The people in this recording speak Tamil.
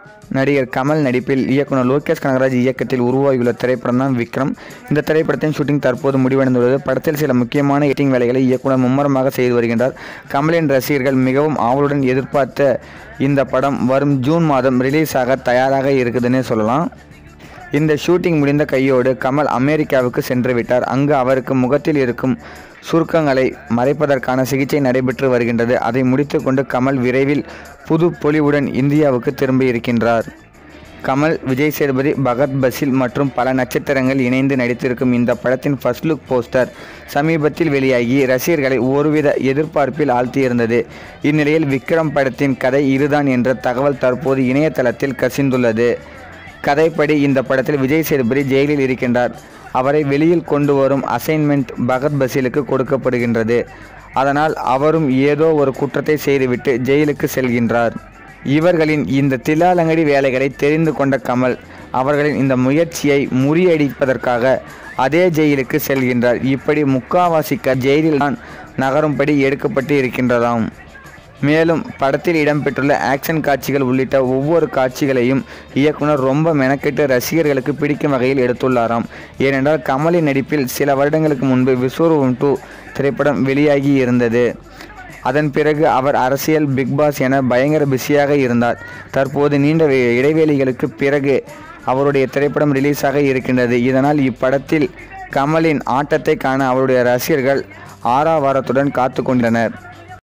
நடிகர் கமல் நடிப்பில் இயக்குனர் லோகேஷ் கனகராஜ் இயக்கத்தில் உருவாகியுள்ள திரைப்படம் தான் விக்ரம் இந்த திரைப்படத்தின் ஷூட்டிங் தற்போது முடிவடைந்துள்ளது படத்தில் சில முக்கியமான எடிட்டிங் வேலைகளை இயக்குனர் மும்மரமாக செய்து வருகின்றார் கமலின் ரசிகர்கள் மிகவும் ஆவலுடன் எதிர்பார்த்த இந்த படம் வரும் ஜூன் மாதம் ரிலீஸ் ஆக தயாராக இருக்குதுன்னே சொல்லலாம் இந்த ஷூட்டிங் முடிந்த கையோடு கமல் அமெரிக்காவுக்கு சென்று விட்டார் அங்கு அவருக்கு முகத்தில் இருக்கும் சுருக்கங்களை மறைப்பதற்கான சிகிச்சை நடைபெற்று வருகின்றது அதை முடித்துக்கொண்டு கமல் விரைவில் புது பொலிவுடன் இந்தியாவுக்கு திரும்பி இருக்கின்றார் கமல் விஜய் சேதுபதி பகத் பசில் மற்றும் பல நட்சத்திரங்கள் இணைந்து நடித்திருக்கும் இந்த படத்தின் ஃபர்ஸ்ட் லுக் போஸ்டர் சமீபத்தில் வெளியாகி ரசிகர்களை ஒருவித எதிர்பார்ப்பில் ஆழ்த்தியிருந்தது இந்நிலையில் விக்ரம் படத்தின் கதை இதுதான் என்ற தகவல் தற்போது இணையதளத்தில் கசிந்துள்ளது கதைப்படி இந்த படத்தில் விஜய் சேதுபதி ஜெயிலில் இருக்கின்றார் அவரை வெளியில் கொண்டு வரும் அசைன்மெண்ட் பகத் பசீலுக்கு கொடுக்கப்படுகின்றது அதனால் அவரும் ஏதோ ஒரு குற்றத்தை செய்துவிட்டு ஜெயிலுக்கு செல்கின்றார் இவர்களின் இந்த தில்லாலங்கடி வேலைகளை தெரிந்து கொண்ட கமல் அவர்களின் இந்த முயற்சியை முறியடிப்பதற்காக அதே ஜெயிலுக்கு செல்கின்றார் இப்படி முக்காவாசிக்க ஜெயிலில் தான் நகரும்படி எடுக்கப்பட்டு இருக்கின்றதாம் மேலும் படத்தில் இடம்பெற்றுள்ள ஆக்ஷன் காட்சிகள் உள்ளிட்ட ஒவ்வொரு காட்சிகளையும் இயக்குனர் ரொம்ப மெனக்கெட்டு ரசிகர்களுக்கு பிடிக்கும் வகையில் எடுத்துள்ளாராம் ஏனென்றால் கமலின் நடிப்பில் சில வருடங்களுக்கு முன்பு விஸ்வரூபம் டூ திரைப்படம் வெளியாகி இருந்தது அதன் பிறகு அவர் அரசியல் பிக் பாஸ் என பயங்கர பிஸியாக இருந்தார் தற்போது நீண்ட வே- இடைவேளைகளுக்கு பிறகு அவருடைய திரைப்படம் ரிலீஸாக இருக்கின்றது இதனால் இப்படத்தில் கமலின் ஆட்டத்தை காண அவருடைய ரசிகர்கள் ஆறாவாரத்துடன் காத்து கொண்டனர்